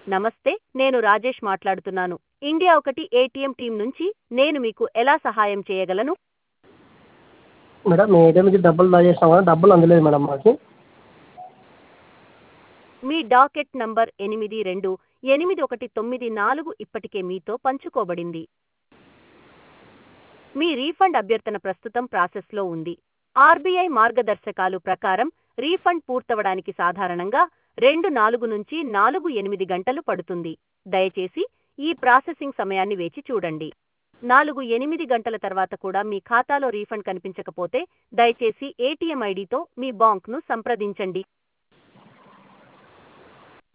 నమస్తే నేను రాజేష్ మాట్లాడుతున్నాను ఇండియా ఒకటి ఏటీఎం టీం నుంచి నేను మీకు ఎలా సహాయం చేయగలను మేడం మీ ఏటీఎం నుంచి డబ్బులు డ్రా చేసాం కదా డబ్బులు అందలేదు మేడం మాకు మీ డాకెట్ నంబర్ ఎనిమిది రెండు ఎనిమిది ఒకటి తొమ్మిది నాలుగు ఇప్పటికే మీతో పంచుకోబడింది మీ రీఫండ్ అభ్యర్థన ప్రస్తుతం ప్రాసెస్లో ఉంది ఆర్బీఐ మార్గదర్శకాలు ప్రకారం రీఫండ్ పూర్తవడానికి సాధారణంగా రెండు నాలుగు నుంచి నాలుగు ఎనిమిది గంటలు పడుతుంది దయచేసి ఈ ప్రాసెసింగ్ సమయాన్ని వేచి చూడండి నాలుగు ఎనిమిది గంటల తర్వాత కూడా మీ ఖాతాలో రీఫండ్ కనిపించకపోతే దయచేసి ఏటీఎం ఐడితో మీ బాంక్ను సంప్రదించండి